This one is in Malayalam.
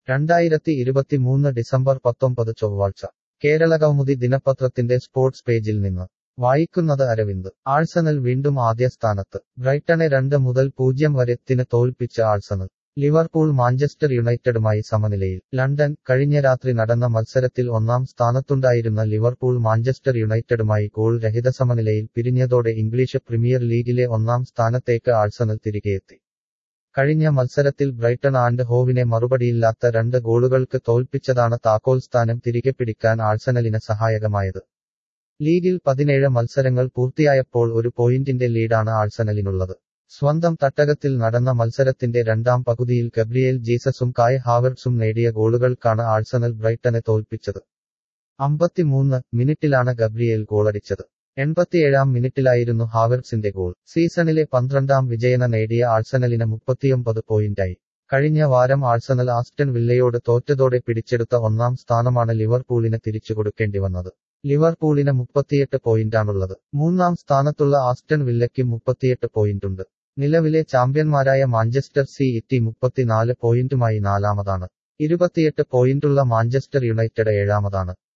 രണ്ടായിരത്തി ഇരുപത്തിമൂന്ന് ഡിസംബർ പത്തൊമ്പത് ചൊവ്വാഴ്ച കേരള കൗമുദി ദിനപത്രത്തിന്റെ സ്പോർട്സ് പേജിൽ നിന്ന് വായിക്കുന്നത് അരവിന്ദ് ആഴ്സണൽ വീണ്ടും ആദ്യ സ്ഥാനത്ത് ബ്രൈറ്റണെ രണ്ട് മുതൽ പൂജ്യം വരെ ത്തിന് തോൽപ്പിച്ച ആഴ്സണൽ ലിവർപൂൾ മാഞ്ചസ്റ്റർ യുണൈറ്റഡുമായി സമനിലയിൽ ലണ്ടൻ കഴിഞ്ഞ രാത്രി നടന്ന മത്സരത്തിൽ ഒന്നാം സ്ഥാനത്തുണ്ടായിരുന്ന ലിവർപൂൾ മാഞ്ചസ്റ്റർ യുണൈറ്റഡുമായി ഗോൾ രഹിത സമനിലയിൽ പിരിഞ്ഞതോടെ ഇംഗ്ലീഷ് പ്രീമിയർ ലീഗിലെ ഒന്നാം സ്ഥാനത്തേക്ക് ആഴ്സണൽ തിരികെയെത്തി കഴിഞ്ഞ മത്സരത്തിൽ ബ്രൈറ്റൺ ആൻഡ് ഹോവിനെ മറുപടിയില്ലാത്ത രണ്ട് ഗോളുകൾക്ക് തോൽപ്പിച്ചതാണ് താക്കോൽ സ്ഥാനം തിരികെ പിടിക്കാൻ ആഴ്സണലിന് സഹായകമായത് ലീഗിൽ പതിനേഴ് മത്സരങ്ങൾ പൂർത്തിയായപ്പോൾ ഒരു പോയിന്റിന്റെ ലീഡാണ് ആഴ്സണലിനുള്ളത് സ്വന്തം തട്ടകത്തിൽ നടന്ന മത്സരത്തിന്റെ രണ്ടാം പകുതിയിൽ ഗബ്രിയേൽ ജീസസും കായ് ഹാവർട്സും നേടിയ ഗോളുകൾക്കാണ് ആഴ്സണൽ ബ്രൈറ്റനെ തോൽപ്പിച്ചത് അമ്പത്തിമൂന്ന് മിനിറ്റിലാണ് ഗബ്രിയേൽ ഗോളടിച്ചത് എൺപത്തിയേഴാം മിനിറ്റിലായിരുന്നു ഹാവർട്സിന്റെ ഗോൾ സീസണിലെ പന്ത്രണ്ടാം വിജയന നേടിയ ആഴ്സണലിന് മുപ്പത്തിയൊമ്പത് പോയിന്റായി കഴിഞ്ഞ വാരം ആഴ്സണൽ ആസ്റ്റൺ വില്ലയോട് തോറ്റതോടെ പിടിച്ചെടുത്ത ഒന്നാം സ്ഥാനമാണ് ലിവർപൂളിന് തിരിച്ചുകൊടുക്കേണ്ടി വന്നത് ലിവർപൂളിന് മുപ്പത്തിയെട്ട് പോയിന്റാണുള്ളത് മൂന്നാം സ്ഥാനത്തുള്ള ആസ്റ്റൺ വില്ലയ്ക്ക് മുപ്പത്തിയെട്ട് പോയിന്റുണ്ട് നിലവിലെ ചാമ്പ്യന്മാരായ മാഞ്ചസ്റ്റർ സി ഇറ്റി മുപ്പത്തിനാല് പോയിന്റുമായി നാലാമതാണ് ഇരുപത്തിയെട്ട് പോയിന്റുള്ള മാഞ്ചസ്റ്റർ യുണൈറ്റഡ് ഏഴാമതാണ്